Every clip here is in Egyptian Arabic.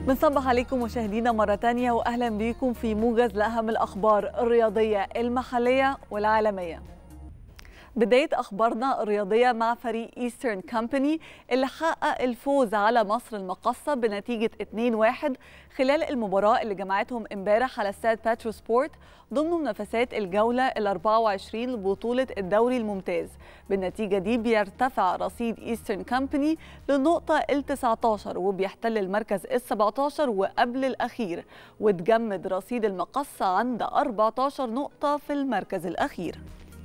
بنصبح عليكم مشاهدينا مرة تانية وأهلا بيكم في موجز لأهم الأخبار الرياضية المحلية والعالمية بداية أخبارنا الرياضية مع فريق إيسترن كامباني اللي حقق الفوز على مصر المقصة بنتيجة 2-1 خلال المباراة اللي جمعتهم امبارح على استاد باترو سبورت ضمن منافسات الجولة ال 24 لبطولة الدوري الممتاز بالنتيجة دي بيرتفع رصيد إيسترن كامباني للنقطة ال 19 وبيحتل المركز ال 17 وقبل الأخير وتجمد رصيد المقصة عند 14 نقطة في المركز الأخير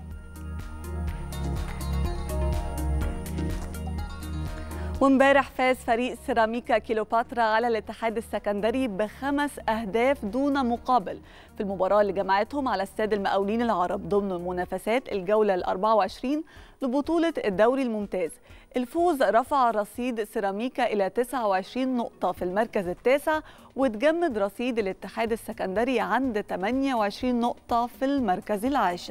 وامبارح فاز فريق سيراميكا كيلوباترا على الاتحاد السكندري بخمس أهداف دون مقابل في المباراة اللي جمعتهم على استاد المقاولين العرب ضمن منافسات الجولة ال 24 لبطولة الدوري الممتاز الفوز رفع رصيد سيراميكا إلى 29 نقطة في المركز التاسع وتجمد رصيد الاتحاد السكندري عند 28 نقطة في المركز العاشر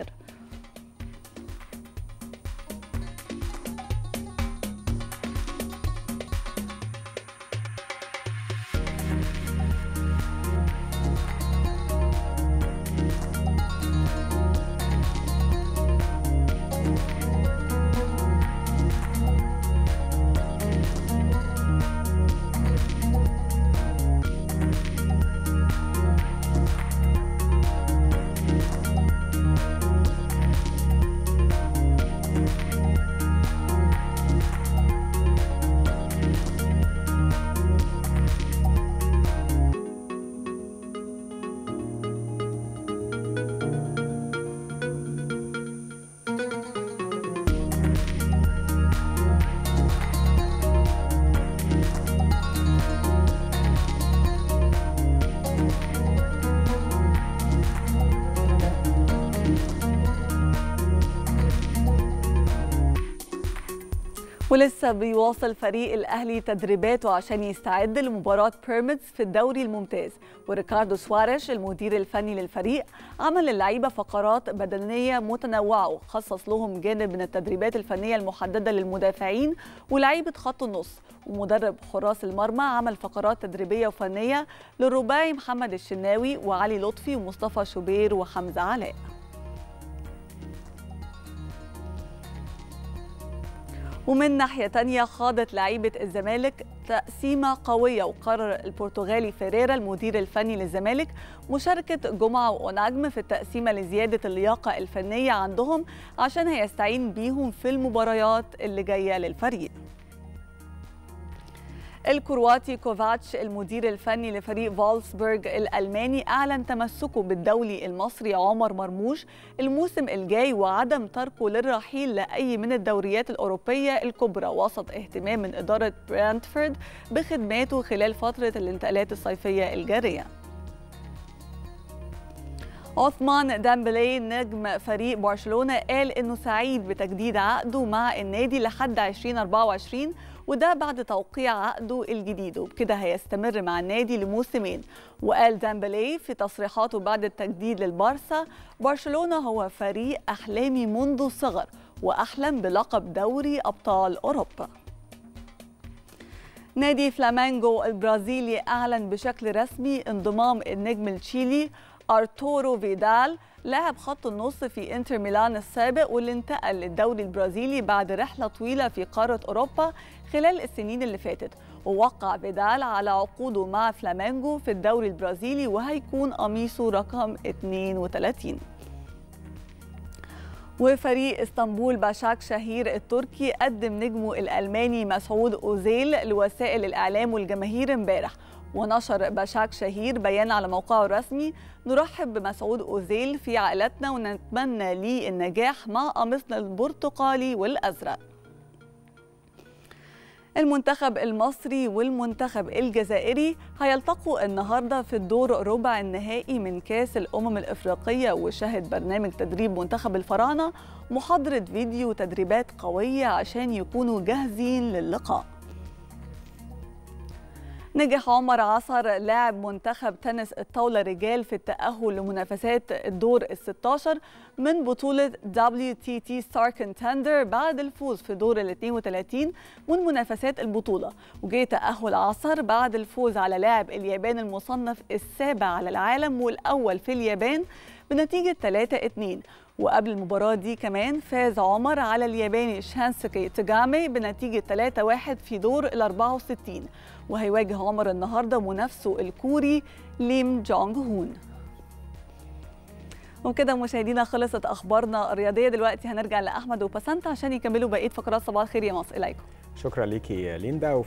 ولسه بيواصل فريق الأهلي تدريباته عشان يستعد لمباراة بيراميدز في الدوري الممتاز وريكاردو سواريش المدير الفني للفريق عمل للعيبة فقرات بدنية متنوعة وخصص لهم جانب من التدريبات الفنية المحددة للمدافعين ولاعيبة خط النص ومدرب حراس المرمى عمل فقرات تدريبية وفنية للرباعي محمد الشناوي وعلي لطفي ومصطفى شوبير وحمزة علاء ومن ناحية تانية خاضت لعيبة الزمالك تقسيمة قوية وقرر البرتغالي فيريرا المدير الفني للزمالك مشاركة جمعة وأوناجم في التقسيمة لزيادة اللياقة الفنية عندهم عشان هيستعين بيهم في المباريات اللي جاية للفريق الكرواتي كوفاتش المدير الفني لفريق فولسبورغ الألماني أعلن تمسكه بالدولي المصري عمر مرموش الموسم الجاي وعدم تركه للرحيل لأي من الدوريات الأوروبية الكبرى وسط اهتمام من إدارة برانتفورد بخدماته خلال فترة الانتقالات الصيفية الجارية عثمان دامبلي نجم فريق برشلونة قال إنه سعيد بتجديد عقده مع النادي لحد 2024 وده بعد توقيع عقده الجديد وبكده هيستمر مع النادي لموسمين وقال دامبلي في تصريحاته بعد التجديد للبارسا برشلونة هو فريق أحلامي منذ الصغر وأحلم بلقب دوري أبطال أوروبا نادي فلامينغو البرازيلي أعلن بشكل رسمي انضمام النجم التشيلي أرتورو فيدال لاعب خط النص في انتر ميلان السابق واللي انتقل للدوري البرازيلي بعد رحلة طويلة في قارة أوروبا خلال السنين اللي فاتت ووقع فيدال على عقوده مع فلامينغو في الدوري البرازيلي وهيكون قميصه رقم 32 وفريق اسطنبول باشاك شهير التركي قدم نجمه الألماني مسعود أوزيل لوسائل الإعلام والجماهير امبارح ونشر باشاك شهير بيان على موقعه الرسمي نرحب بمسعود أوزيل في عائلتنا ونتمنى ليه النجاح مع قميصنا البرتقالي والأزرق المنتخب المصري والمنتخب الجزائري هيلتقوا النهارده في الدور ربع النهائي من كاس الامم الافريقيه وشهد برنامج تدريب منتخب الفراعنه محاضره فيديو تدريبات قويه عشان يكونوا جاهزين للقاء نجح عمر عصر لاعب منتخب تنس الطاولة رجال في التأهل لمنافسات الدور ال 16 من بطولة WTT Star Contender بعد الفوز في دور ال 32 من منافسات البطولة وجه تأهل عصر بعد الفوز على لاعب اليابان المصنف السابع على العالم والأول في اليابان بنتيجة 3-2 وقبل المباراة دي كمان فاز عمر على الياباني شانسكي تجامي بنتيجة 3-1 في دور ال 64 وهيواجه عمر النهاردة منافسه الكوري ليم جونج هون وكده مشاهدينا خلصت اخبارنا الرياضيه دلوقتي هنرجع لاحمد وبسنت عشان يكملوا بقيه فقرات صباح الخير يا مصر اليكم شكرا ليكي ليندا